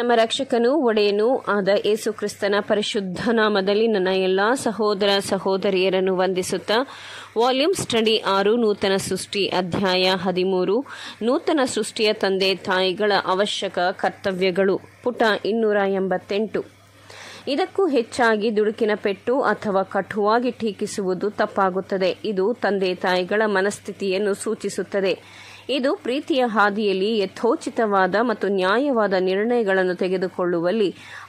ನಮ್ಮ ರಕ್ಷಕನೂ ಒಡೆಯನೂ ಆದ ಯೇಸು ಕ್ರಿಸ್ತನ ಪರಿಶುದ್ಧ ನಾಮದಲ್ಲಿ ನನ್ನ ಎಲ್ಲಾ ಸಹೋದರ ಸಹೋದರಿಯರನ್ನು ವಂದಿಸುತ್ತಾ ವಾಲ್ಯೂಮ್ ಸ್ಟಡಿ ಆರು ನೂತನ ಸೃಷ್ಟಿ ಅಧ್ಯಾಯ ಹದಿಮೂರು ನೂತನ ಸೃಷ್ಟಿಯ ತಂದೆ ತಾಯಿಗಳ ಅವಶ್ಯಕ ಕರ್ತವ್ಯಗಳು ಪುಟ ಇನ್ನೂರ ಎಂಬತ್ತೆಂಟು ಇದಕ್ಕೂ ಹೆಚ್ಚಾಗಿ ದುಡುಕಿನ ಪೆಟ್ಟು ಅಥವಾ ಕಟುವಾಗಿ ಟೀಕಿಸುವುದು ತಪ್ಪಾಗುತ್ತದೆ ಇದು ತಂದೆ ತಾಯಿಗಳ ಮನಸ್ಥಿತಿಯನ್ನು ಸೂಚಿಸುತ್ತದೆ ಇದು ಪ್ರೀತಿಯ ಹಾದಿಯಲ್ಲಿ ಯಥೋಚಿತವಾದ ಮತ್ತು ನ್ಯಾಯವಾದ ನಿರ್ಣಯಗಳನ್ನು ತೆಗೆದುಕೊಳ್ಳುವಲ್ಲಿ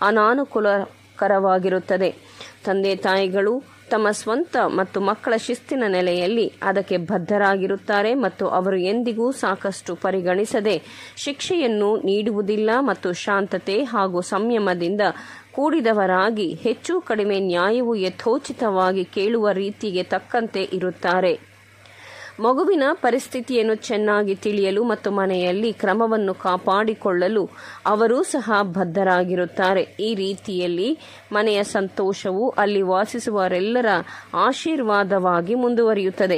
ಅನಾನುಕೂಲಕರವಾಗಿರುತ್ತದೆ ತಂದೆ ತಾಯಿಗಳು ತಮ್ಮ ಸ್ವಂತ ಮತ್ತು ಮಕ್ಕಳ ಶಿಸ್ತಿನ ನೆಲೆಯಲ್ಲಿ ಅದಕ್ಕೆ ಬದ್ಧರಾಗಿರುತ್ತಾರೆ ಮತ್ತು ಅವರು ಎಂದಿಗೂ ಸಾಕಷ್ಟು ಪರಿಗಣಿಸದೆ ಶಿಕ್ಷೆಯನ್ನು ನೀಡುವುದಿಲ್ಲ ಮತ್ತು ಶಾಂತತೆ ಹಾಗೂ ಸಂಯಮದಿಂದ ಕೂಡಿದವರಾಗಿ ಹೆಚ್ಚು ಕಡಿಮೆ ನ್ಯಾಯವು ಯಥೋಚಿತವಾಗಿ ಕೇಳುವ ರೀತಿಗೆ ತಕ್ಕಂತೆ ಇರುತ್ತಾರೆ ಮಗುವಿನ ಪರಿಸ್ಥಿತಿಯನ್ನು ಚೆನ್ನಾಗಿ ತಿಳಿಯಲು ಮತ್ತು ಮನೆಯಲ್ಲಿ ಕ್ರಮವನ್ನು ಕಾಪಾಡಿಕೊಳ್ಳಲು ಅವರೂ ಸಹ ಬದ್ಧರಾಗಿರುತ್ತಾರೆ ಈ ರೀತಿಯಲ್ಲಿ ಮನೆಯ ಸಂತೋಷವು ಅಲ್ಲಿ ವಾಸಿಸುವವರೆಲ್ಲರ ಆಶೀರ್ವಾದವಾಗಿ ಮುಂದುವರಿಯುತ್ತದೆ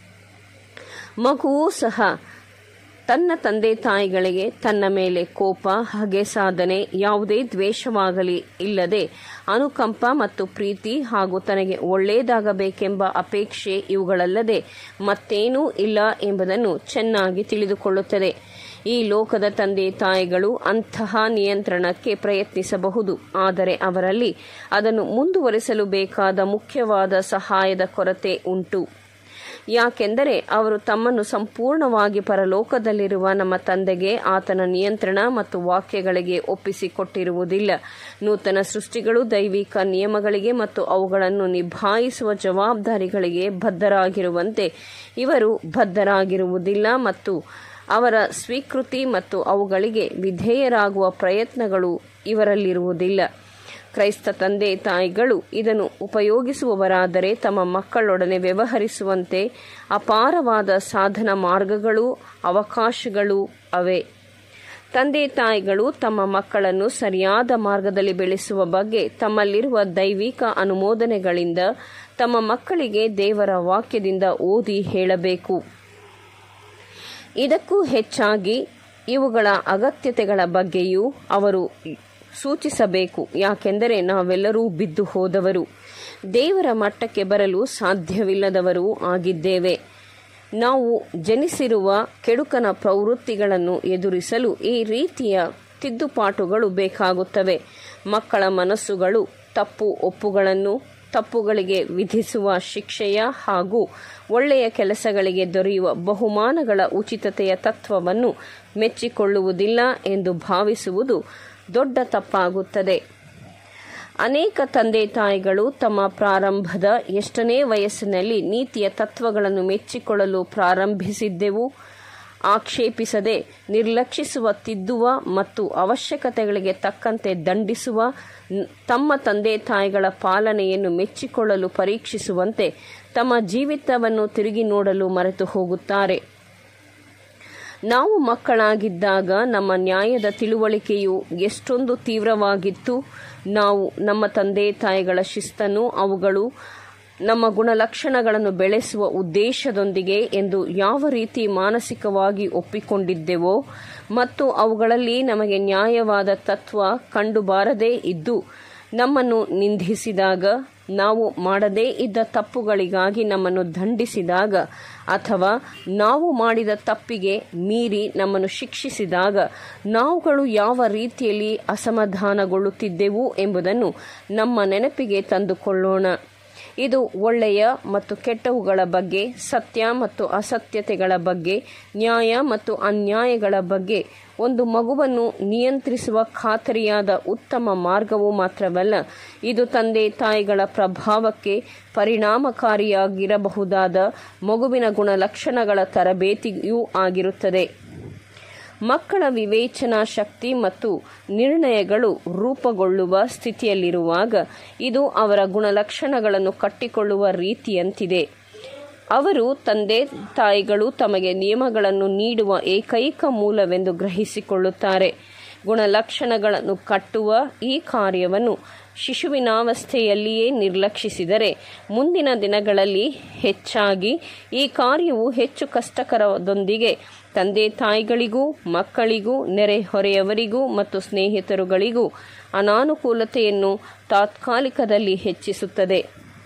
ಮಗುವೂ ಸಹ ತನ್ನ ತಂದೆ ತಾಯಿಗಳಿಗೆ ತನ್ನ ಮೇಲೆ ಕೋಪ ಹಗೆ ಸಾಧನೆ ಯಾವುದೇ ದ್ವೇಷವಾಗಲಿ ಇಲ್ಲದೆ ಅನುಕಂಪ ಮತ್ತು ಪ್ರೀತಿ ಹಾಗೂ ತನಗೆ ಒಳ್ಳೆಯದಾಗಬೇಕೆಂಬ ಅಪೇಕ್ಷೆ ಇವುಗಳಲ್ಲದೆ ಮತ್ತೇನೂ ಇಲ್ಲ ಎಂಬುದನ್ನು ಚೆನ್ನಾಗಿ ತಿಳಿದುಕೊಳ್ಳುತ್ತದೆ ಈ ಲೋಕದ ತಂದೆ ತಾಯಿಗಳು ಅಂತಹ ನಿಯಂತ್ರಣಕ್ಕೆ ಪ್ರಯತ್ನಿಸಬಹುದು ಆದರೆ ಅವರಲ್ಲಿ ಅದನ್ನು ಮುಂದುವರಿಸಲು ಬೇಕಾದ ಮುಖ್ಯವಾದ ಸಹಾಯದ ಕೊರತೆ ಉಂಟು ಯಾಕೆಂದರೆ ಅವರು ತಮ್ಮನ್ನು ಸಂಪೂರ್ಣವಾಗಿ ಪರಲೋಕದಲ್ಲಿರುವ ನಮ್ಮ ತಂದೆಗೆ ಆತನ ನಿಯಂತ್ರಣ ಮತ್ತು ವಾಕ್ಯಗಳಿಗೆ ಒಪ್ಪಿಸಿಕೊಟ್ಟಿರುವುದಿಲ್ಲ ನೂತನ ಸೃಷ್ಟಿಗಳು ದೈವಿಕ ನಿಯಮಗಳಿಗೆ ಮತ್ತು ಅವುಗಳನ್ನು ನಿಭಾಯಿಸುವ ಜವಾಬ್ದಾರಿಗಳಿಗೆ ಬದ್ಧರಾಗಿರುವಂತೆ ಇವರು ಬದ್ಧರಾಗಿರುವುದಿಲ್ಲ ಮತ್ತು ಅವರ ಸ್ವೀಕೃತಿ ಮತ್ತು ಅವುಗಳಿಗೆ ವಿಧೇಯರಾಗುವ ಪ್ರಯತ್ನಗಳು ಇವರಲ್ಲಿರುವುದಿಲ್ಲ ಕ್ರೈಸ್ತ ತಂದೆ ತಾಯಿಗಳು ಇದನ್ನು ಉಪಯೋಗಿಸುವವರಾದರೆ ತಮ್ಮ ಮಕ್ಕಳೊಡನೆ ವ್ಯವಹರಿಸುವಂತೆ ಅಪಾರವಾದ ಸಾಧನ ಮಾರ್ಗಗಳು ಅವಕಾಶಗಳು ಅವೆ ತಂದೆ ತಾಯಿಗಳು ತಮ್ಮ ಮಕ್ಕಳನ್ನು ಸರಿಯಾದ ಮಾರ್ಗದಲ್ಲಿ ಬೆಳೆಸುವ ಬಗ್ಗೆ ತಮ್ಮಲ್ಲಿರುವ ದೈವಿಕ ಅನುಮೋದನೆಗಳಿಂದ ತಮ್ಮ ಮಕ್ಕಳಿಗೆ ದೇವರ ವಾಕ್ಯದಿಂದ ಓದಿ ಹೇಳಬೇಕು ಇದಕ್ಕೂ ಹೆಚ್ಚಾಗಿ ಇವುಗಳ ಅಗತ್ಯತೆಗಳ ಬಗ್ಗೆಯೂ ಅವರು ಸೂಚಿಸಬೇಕು ಯಾಕೆಂದರೆ ನಾವೆಲ್ಲರೂ ಬಿದ್ದು ಹೋದವರು ದೇವರ ಮಟ್ಟಕ್ಕೆ ಬರಲು ಸಾಧ್ಯವಿಲ್ಲದವರೂ ಆಗಿದ್ದೇವೆ ನಾವು ಜನಿಸಿರುವ ಕೆಡುಕನ ಪ್ರವೃತ್ತಿಗಳನ್ನು ಎದುರಿಸಲು ಈ ರೀತಿಯ ತಿದ್ದುಪಾಟುಗಳು ಬೇಕಾಗುತ್ತವೆ ಮಕ್ಕಳ ಮನಸ್ಸುಗಳು ತಪ್ಪು ಒಪ್ಪುಗಳನ್ನು ತಪ್ಪುಗಳಿಗೆ ವಿಧಿಸುವ ಶಿಕ್ಷೆಯ ಹಾಗೂ ಒಳ್ಳೆಯ ಕೆಲಸಗಳಿಗೆ ದೊರೆಯುವ ಬಹುಮಾನಗಳ ಉಚಿತತೆಯ ತತ್ವವನ್ನು ಮೆಚ್ಚಿಕೊಳ್ಳುವುದಿಲ್ಲ ಎಂದು ಭಾವಿಸುವುದು ದೊಡ್ಡ ತಪ್ಪಾಗುತ್ತದೆ ಅನೇಕ ತಂದೆ ತಾಯಿಗಳು ತಮ್ಮ ಪ್ರಾರಂಭದ ಎಷ್ಟನೇ ವಯಸ್ಸಿನಲ್ಲಿ ನೀತಿಯ ತತ್ವಗಳನ್ನು ಮೆಚ್ಚಿಕೊಳ್ಳಲು ಪ್ರಾರಂಭಿಸಿದ್ದೆವು ಆಕ್ಷೇಪಿಸದೆ ನಿರ್ಲಕ್ಷಿಸುವ ತಿದ್ದುವ ಮತ್ತು ಅವಶ್ಯಕತೆಗಳಿಗೆ ತಕ್ಕಂತೆ ದಂಡಿಸುವ ತಮ್ಮ ತಂದೆ ತಾಯಿಗಳ ಪಾಲನೆಯನ್ನು ಮೆಚ್ಚಿಕೊಳ್ಳಲು ಪರೀಕ್ಷಿಸುವಂತೆ ತಮ್ಮ ಜೀವಿತವನ್ನು ತಿರುಗಿ ನೋಡಲು ಮರೆತು ಹೋಗುತ್ತಾರೆ ನಾವು ಮಕ್ಕಳಾಗಿದ್ದಾಗ ನಮ್ಮ ನ್ಯಾಯದ ತಿಳುವಳಿಕೆಯು ಎಷ್ಟೊಂದು ತೀವ್ರವಾಗಿತ್ತು ನಾವು ನಮ್ಮ ತಂದೆ ತಾಯಿಗಳ ಶಿಸ್ತನ್ನು ಅವುಗಳು ನಮ್ಮ ಗುಣಲಕ್ಷಣಗಳನ್ನು ಬೆಳೆಸುವ ಉದ್ದೇಶದೊಂದಿಗೆ ಎಂದು ಯಾವ ರೀತಿ ಮಾನಸಿಕವಾಗಿ ಒಪ್ಪಿಕೊಂಡಿದ್ದೆವೋ ಮತ್ತು ಅವುಗಳಲ್ಲಿ ನಮಗೆ ನ್ಯಾಯವಾದ ತತ್ವ ಕಂಡುಬಾರದೇ ಇದ್ದು ನಮ್ಮನ್ನು ನಿಂದಿಸಿದಾಗ ನಾವು ಮಾಡದೇ ಇದ್ದ ತಪ್ಪುಗಳಿಗಾಗಿ ನಮ್ಮನ್ನು ದಂಡಿಸಿದಾಗ ಅಥವಾ ನಾವು ಮಾಡಿದ ತಪ್ಪಿಗೆ ಮೀರಿ ನಮ್ಮನ್ನು ಶಿಕ್ಷಿಸಿದಾಗ ನಾವುಗಳು ಯಾವ ರೀತಿಯಲ್ಲಿ ಅಸಮಾಧಾನಗೊಳ್ಳುತ್ತಿದ್ದೆವು ಎಂಬುದನ್ನು ನಮ್ಮ ನೆನಪಿಗೆ ತಂದುಕೊಳ್ಳೋಣ ಇದು ಒಳ್ಳೆಯ ಮತ್ತು ಕೆಟ್ಟವುಗಳ ಬಗ್ಗೆ ಸತ್ಯ ಮತ್ತು ಅಸತ್ಯತೆಗಳ ಬಗ್ಗೆ ನ್ಯಾಯ ಮತ್ತು ಅನ್ಯಾಯಗಳ ಬಗ್ಗೆ ಒಂದು ಮಗುವನ್ನು ನಿಯಂತ್ರಿಸುವ ಖಾತರಿಯಾದ ಉತ್ತಮ ಮಾರ್ಗವು ಮಾತ್ರವಲ್ಲ ಇದು ತಂದೆ ತಾಯಿಗಳ ಪ್ರಭಾವಕ್ಕೆ ಪರಿಣಾಮಕಾರಿಯಾಗಿರಬಹುದಾದ ಮಗುವಿನ ಗುಣಲಕ್ಷಣಗಳ ತರಬೇತಿಯೂ ಆಗಿರುತ್ತದೆ ಮಕ್ಕಳ ವಿವೇಚನಾ ಶಕ್ತಿ ಮತ್ತು ನಿರ್ಣಯಗಳು ರೂಪುಗೊಳ್ಳುವ ಸ್ಥಿತಿಯಲ್ಲಿರುವಾಗ ಇದು ಅವರ ಗುಣಲಕ್ಷಣಗಳನ್ನು ಕಟ್ಟಿಕೊಳ್ಳುವ ರೀತಿಯಂತಿದೆ ಅವರು ತಂದೆ ತಾಯಿಗಳು ತಮಗೆ ನಿಯಮಗಳನ್ನು ನೀಡುವ ಏಕೈಕ ಮೂಲವೆಂದು ಗ್ರಹಿಸಿಕೊಳ್ಳುತ್ತಾರೆ ಗುಣಲಕ್ಷಣಗಳನ್ನು ಕಟ್ಟುವ ಈ ಕಾರ್ಯವನ್ನು ಶಿಶುವಿನಾವಸ್ಥೆಯಲ್ಲಿಯೇ ನಿರ್ಲಕ್ಷಿಸಿದರೆ ಮುಂದಿನ ದಿನಗಳಲ್ಲಿ ಹೆಚ್ಚಾಗಿ ಈ ಕಾರ್ಯವು ಹೆಚ್ಚು ಕಷ್ಟಕರದೊಂದಿಗೆ ತಂದೆ ತಾಯಿಗಳಿಗೂ ಮಕ್ಕಳಿಗೂ ನೆರೆಹೊರೆಯವರಿಗೂ ಮತ್ತು ಸ್ನೇಹಿತರುಗಳಿಗೂ ಅನಾನುಕೂಲತೆಯನ್ನು ತಾತ್ಕಾಲಿಕದಲ್ಲಿ ಹೆಚ್ಚಿಸುತ್ತದೆ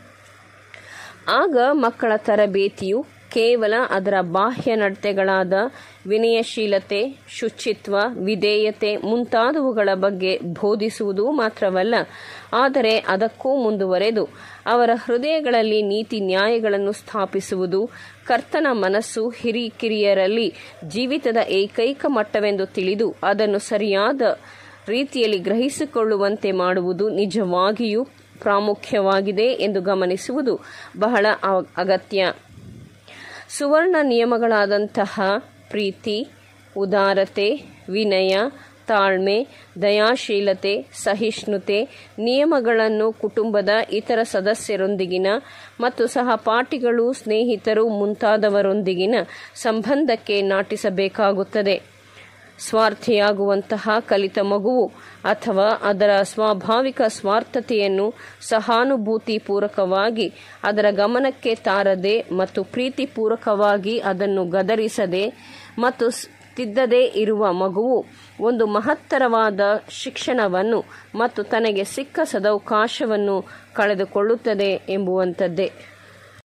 ಆಗ ಮಕ್ಕಳ ತರಬೇತಿಯು ಕೇವಲ ಅದರ ಬಾಹ್ಯ ನಡತೆಗಳಾದ ವಿನಯಶೀಲತೆ ಶುಚಿತ್ವ ವಿಧೇಯತೆ ಮುಂತಾದವುಗಳ ಬಗ್ಗೆ ಬೋಧಿಸುವುದು ಮಾತ್ರವಲ್ಲ ಆದರೆ ಅದಕ್ಕೂ ಮುಂದುವರೆದು ಅವರ ಹೃದಯಗಳಲ್ಲಿ ನೀತಿ ನ್ಯಾಯಗಳನ್ನು ಸ್ಥಾಪಿಸುವುದು ಕರ್ತನ ಮನಸ್ಸು ಹಿರಿಕಿರಿಯರಲ್ಲಿ ಜೀವಿತದ ಏಕೈಕ ಮಟ್ಟವೆಂದು ತಿಳಿದು ಅದನ್ನು ಸರಿಯಾದ ರೀತಿಯಲ್ಲಿ ಗ್ರಹಿಸಿಕೊಳ್ಳುವಂತೆ ಮಾಡುವುದು ನಿಜವಾಗಿಯೂ ಪ್ರಾಮುಖ್ಯವಾಗಿದೆ ಎಂದು ಗಮನಿಸುವುದು ಬಹಳ ಅಗತ್ಯ ಸುವರ್ಣ ನಿಯಮಗಳಾದಂತಹ ಪ್ರೀತಿ ಉದಾರತೆ ವಿನಯ ತಾಳ್ಮೆ ದಯಾಶೀಲತೆ ಸಹಿಷ್ಣುತೆ ನಿಯಮಗಳನ್ನು ಕುಟುಂಬದ ಇತರ ಸದಸ್ಯರೊಂದಿಗಿನ ಮತ್ತು ಸಹಪಾಠಿಗಳು ಸ್ನೇಹಿತರು ಮುಂತಾದವರೊಂದಿಗಿನ ಸಂಬಂಧಕ್ಕೆ ನಾಟಿಸಬೇಕಾಗುತ್ತದೆ ಸ್ವಾರ್ಥಿಯಾಗುವಂತಹ ಕಲಿತ ಮಗುವು ಅಥವಾ ಅದರ ಸ್ವಾಭಾವಿಕ ಸ್ವಾರ್ಥತೆಯನ್ನು ಸಹಾನುಭೂತಿಪೂರ್ವಕವಾಗಿ ಅದರ ಗಮನಕ್ಕೆ ತಾರದೆ ಮತ್ತು ಪ್ರೀತಿಪೂರ್ವಕವಾಗಿ ಅದನ್ನು ಗದರಿಸದೆ ಮತ್ತು ತಿದ್ದದೇ ಇರುವ ಮಗುವು ಒಂದು ಮಹತ್ತರವಾದ ಶಿಕ್ಷಣವನ್ನು ಮತ್ತು ತನಗೆ ಸಿಕ್ಕ ಸದವಕಾಶವನ್ನು ಕಳೆದುಕೊಳ್ಳುತ್ತದೆ ಎಂಬುವಂಥದ್ದೇ